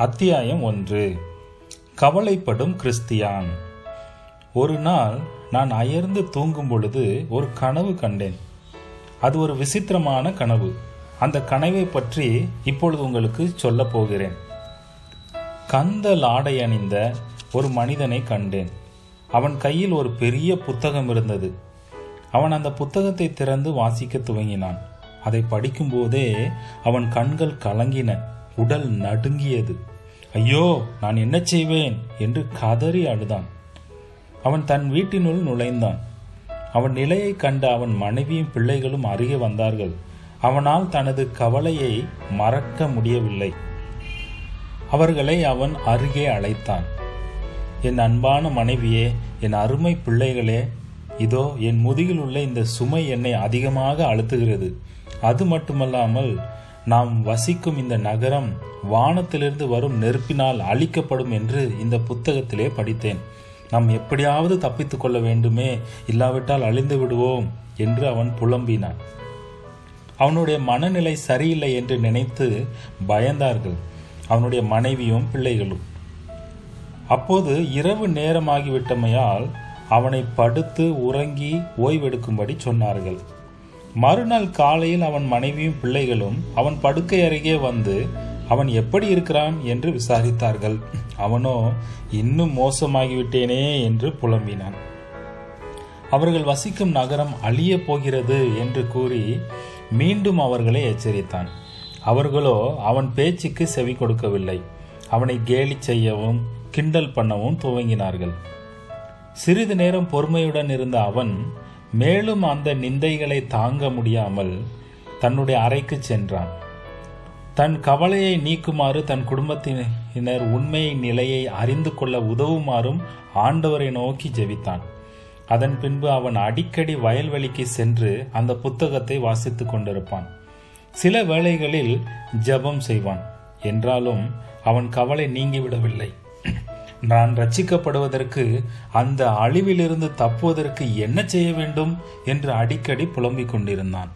அத்தியாயம் ஒன்று கவலைப்படும் கிறிஸ்தியான் ஒரு நாள் நான் அயர்ந்து தூங்கும் பொழுது ஒரு கனவு கண்டேன் அது ஒரு விசித்திரமான கனவு அந்த கனவை பற்றி இப்பொழுது உங்களுக்கு சொல்லப் போகிறேன் கந்தல் ஆடை அணிந்த ஒரு மனிதனை கண்டேன் அவன் கையில் ஒரு பெரிய புத்தகம் இருந்தது அவன் அந்த புத்தகத்தை திறந்து வாசிக்க துவங்கினான் அதை படிக்கும்போதே அவன் கண்கள் கலங்கின உடல் நடுங்கியது ஐயோ நான் என்ன செய்வேன் என்று கதறி அழுதான் அவன் தன் வீட்டினுள் நுழைந்தான் அவன் நிலையை கண்ட அவன் மனைவியும் பிள்ளைகளும் அருகே வந்தார்கள் அவனால் தனது கவலையை மறக்க முடியவில்லை அவர்களை அவன் அருகே அழைத்தான் என் அன்பான மனைவியே என் அருமை பிள்ளைகளே இதோ என் முதுகில் உள்ள இந்த சுமை என்னை அதிகமாக அழுத்துகிறது அது மட்டுமல்லாமல் நாம் வசிக்கும் இந்த நகரம் வானத்திலிருந்து வரும் நெருப்பினால் அழிக்கப்படும் என்று இந்த புத்தகத்திலே படித்தேன் நாம் எப்படியாவது தப்பித்துக் கொள்ள வேண்டுமே இல்லாவிட்டால் அழிந்து விடுவோம் என்று அவன் புலம்பினான் அவனுடைய மனநிலை சரியில்லை என்று நினைத்து பயந்தார்கள் அவனுடைய மனைவியும் பிள்ளைகளும் அப்போது இரவு நேரமாகிவிட்டமையால் அவனை படுத்து உறங்கி ஓய்வெடுக்கும்படி சொன்னார்கள் மறுநாள் காலையில் அவன் மனைவியும் பிள்ளைகளும் அவன் படுக்கை அருகே வந்து அவன் எப்படி இருக்கிறான் என்று விசாரித்தார்கள் அவனோ இன்னும் மோசமாகிவிட்டேனே என்று புலம்பினான் அவர்கள் வசிக்கும் நகரம் அழிய போகிறது என்று கூறி மீண்டும் அவர்களை எச்சரித்தான் அவர்களோ அவன் பேச்சுக்கு செவி கொடுக்கவில்லை அவனை கேலி செய்யவும் கிண்டல் பண்ணவும் துவங்கினார்கள் சிறிது நேரம் பொறுமையுடன் இருந்த அவன் மேலும் அந்த நிந்தைகளை தாங்க முடியாமல் தன்னுடைய அறைக்கு சென்றான் தன் கவலையை நீக்குமாறு தன் குடும்பத்தினர் உண்மை நிலையை அறிந்து கொள்ள உதவுமாறும் ஆண்டவரை நோக்கி ஜெபித்தான் அதன் பின்பு அவன் அடிக்கடி வயல்வெளிக்கு சென்று அந்த புத்தகத்தை வாசித்துக் கொண்டிருப்பான் சில வேளைகளில் ஜெபம் செய்வான் என்றாலும் அவன் கவலை நீங்கிவிடவில்லை நான் ரட்சிக்கப்படுவதற்கு அந்த அழிவிலிருந்து தப்புவதற்கு என்ன செய்ய வேண்டும் என்று அடிக்கடி புலம்பிக் கொண்டிருந்தான்